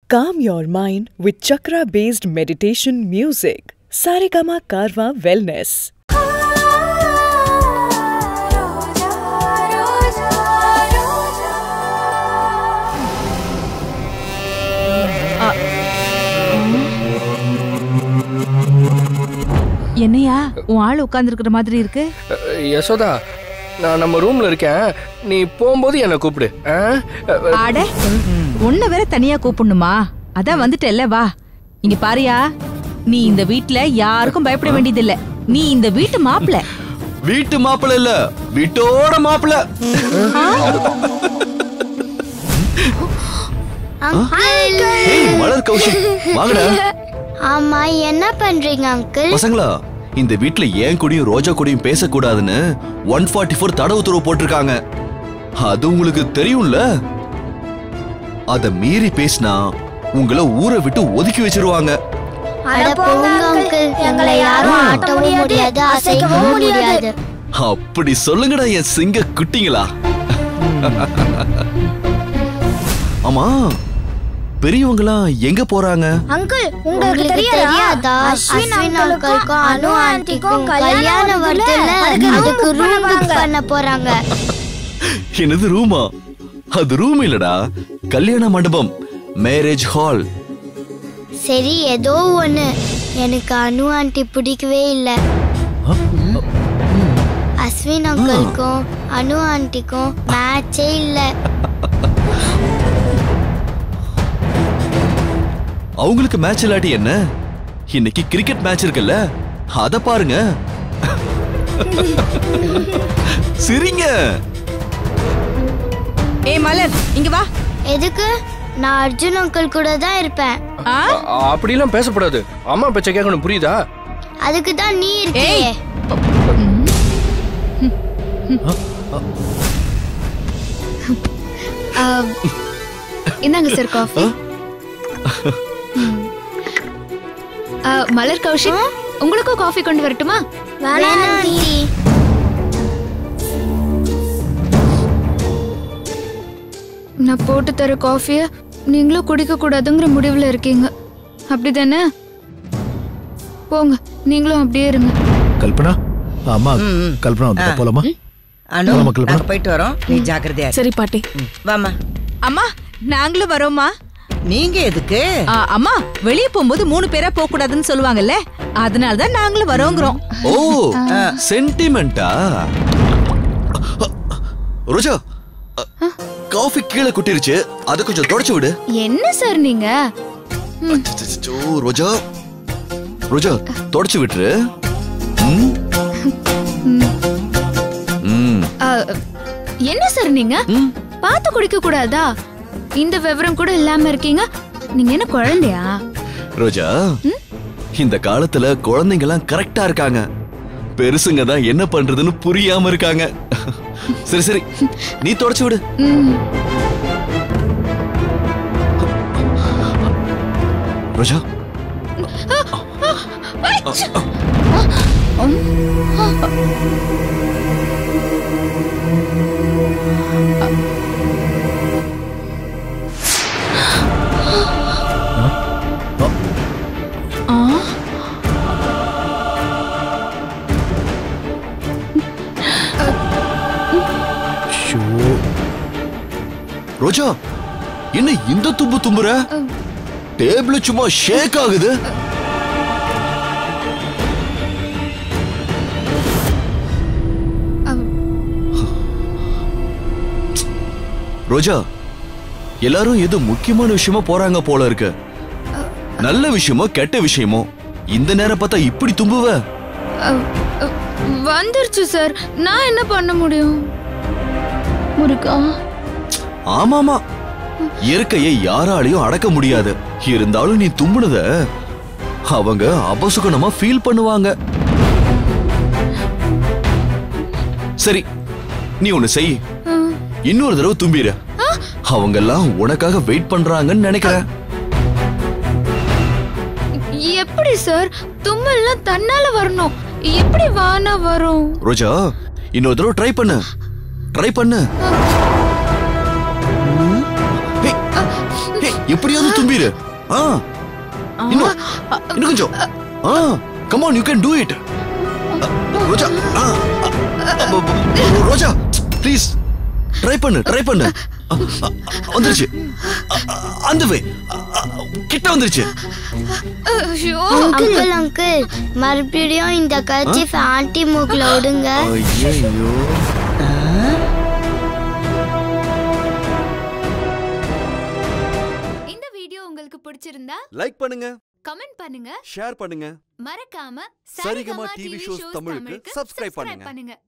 Calm your mind with chakra based meditation music. Saregama Karwa Wellness. என்னையா உன் ஆள் உட்கார்ந்துருக்கிற மாதிரி இருக்கு அஹ், யசோதா நான் நம்ம ரூம்ல இருக்கேன் நீ போகும்போது என்னை கூப்பிடு ஆ? அஹ், ஆட உன்னை வேற தனியா கூப்பிடணுமா அதான் வந்துட்டல்ல வா இங்க பாரியா நீ இந்த வீட்ல யாருக்கும் பயப்பட வேண்டியதில்ல நீ இந்த வீட்டு மாப்பிள வீட்டு மாப்பிள்ள இல்ல வீட்டோட மாப்பிள்ள ஏய் மலர் கௌஷிக் வாங்கடா ஆமா என்ன பண்றீங்க அங்கிள் பசங்களா இந்த வீட்ல ஏன் கூடயும் ரோஜா கூடயும் பேசக்கூடாதுன்னு ஒன் ஃபார்ட்டி ஃபோர் தடை உத்தரவு போட்டிருக்காங்க அது உங்களுக்கு தெரியும்ல அத மீறி பேசினா உங்களை ஊரை விட்டு ஒதுக்கி வச்சிருவாங்க அட போங்க அங்கிள் எங்களை யாரும் ஆட்டவும் முடியாது அசைக்கவும் முடியாது அப்படி சொல்லுங்கடா என் சிங்க குட்டிங்களா ஆமா பெரியவங்களாம் எங்க போறாங்க அங்கிள் உங்களுக்கு தெரியாதா அஸ்வின் அங்கிளுக்கும் அனு ஆண்டிக்கும் கல்யாணம் வருதுல்ல அதுக்கு ரூம் புக் பண்ண போறாங்க என்னது ரூமா அது ரூம் இல்லடா கல்யாண மண்டபம் மேரேஜ் ஹால் சரி ஏதோ ஒண்ணு எனக்கு அனு ஆண்டி பிடிக்கவே இல்ல அஸ்வின் அங்கிளுக்கும் அனு ஆண்டிக்கும் மேட்சே இல்ல அவங்களுக்கு மேட்ச் இல்லாட்டி என்ன இன்னைக்கு கிரிக்கெட் மேட்ச் இருக்குல்ல அத பாருங்க சிரிங்க ஏய் மலர் இங்க வா எதுக்கு நான் அர்ஜுன் அங்கிள் கூட தான் இருப்பேன் ஆ? அ- அப்படிலாம் பேசக்கூடாது அம்மா பேச்ச கேட்கணும் புரியுதா அதுக்கு தான் நீ இருக்கியே ஏய். இந்தாங்க சார் காஃபி ஆ, மலர் கௌஷிக் உங்களுக்கும் காஃபி கொண்டு வரட்டுமா வேணாம் ஆண்டி நான் போட்டு தர காஃபியை நீங்களும் குடிக்க கூடாதுங்கிற முடிவில் இருக்கீங்க அப்படிதானே போங்க நீங்களும் அப்படியே இருங்க கல்பனா அம்மா கல்பனா வந்துட்டா போலாமா அனு போலாமா, கல்பனா? நாங்க போயிட்டு வரோம் நீ ஜாக்கிரதையா இரு. சரி பாட்டி வாம்மா அம்மா நாங்களும் வரோம்மா நீங்க எதுக்கு ஆ, அம்மா வெளிய போகும்போது மூணு பேரா போக கூடாதுன்னு சொல்லுவாங்கல்ல அதனால தான் நாங்களும் வரோங்கிறோம் ஓ சென்டிமெண்டா ரோஜா காஃபி கீழே குட்டிருச்சு அதை கொஞ்சம் தொடச்சு விடு என்ன சார் நீங்க அச்சச்சோ, ரோஜா ரோஜா தொடச்சு விட்டுரு ம்? ம். ஆ, என்ன சார் நீங்க பார்த்து குடிக்க கூடாதா இந்த விவரம் கூட இல்லாம இருக்கீங்க நீங்க என்ன குழந்தையா ரோஜா இந்த காலத்துல குழந்தைங்க எல்லாம் கரெக்டா இருக்காங்க பெருசுங்க தான் என்ன பண்றதுன்னு புரியாம இருக்காங்க சரி சரி நீ தொடச்சு விடு ம், ரோஜா ஷோ ரோஜா என்ன இந்த தும்பு தும்புற டேபிள் சும்மா ஷேக் ஆகுது ரோஜா எல்லாரும் ஏதோ முக்கியமான விஷயமா போறாங்க போல இருக்கு நல்ல விஷயமோ கெட்ட விஷயமோ இந்த நேரம் பார்த்தா இப்படி தும்புவ அ, அ, வந்துருச்சு சார் நான் என்ன பண்ண முடியும் முருகா ஆமாமா இயற்கையை யாராலையும் அடக்க முடியாது இருந்தாலும் நீ தும்புனத அவங்க அபசுகனமா ஃபீல் பண்ணுவாங்க சரி நீ ஒண்ணு செய் இன்னொரு தடவை தும்பிடு அவங்க எல்லாம் உனக்காக வெயிட் பண்றாங்கன்னு நினைக்கிறேன் எப்படி சார் தும்மல்லாம் தன்னால வரணும் எப்படி வானா வரும் ரோஜா இன்னொரு தடவை ட்ரை பண்ணு ட்ரை பண்ணு ஹே, ஹே, எப்படியாவது தும்பிடு ஆ இன்னும் இன்னும் கொஞ்சம் ஆ come on you can do it Roja ஆ, அ, அ, அ, ரோஜா ப்ளீஸ் ட்ரை பண்ணு ட்ரை பண்ணு அ, அ, வந்துருச்சு அ, அ, அந்த வே கிட்ட வந்துருச்சு ஐயோ அங்கிள் அங்கிள் மறுபடியும் இந்த கர்ச்சீஃப் ஆன்ட்டி மூக்குல விடுங்க ஐயோ இந்த வீடியோ உங்களுக்கு பிடிச்சிருந்தா லைக் பண்ணுங்க கமெண்ட் பண்ணுங்க ஷேர் பண்ணுங்க மறக்காம சரிகமா டிவி ஷோஸ் தமிழுக்கு subscribe பண்ணுங்க. பண்ணுங்க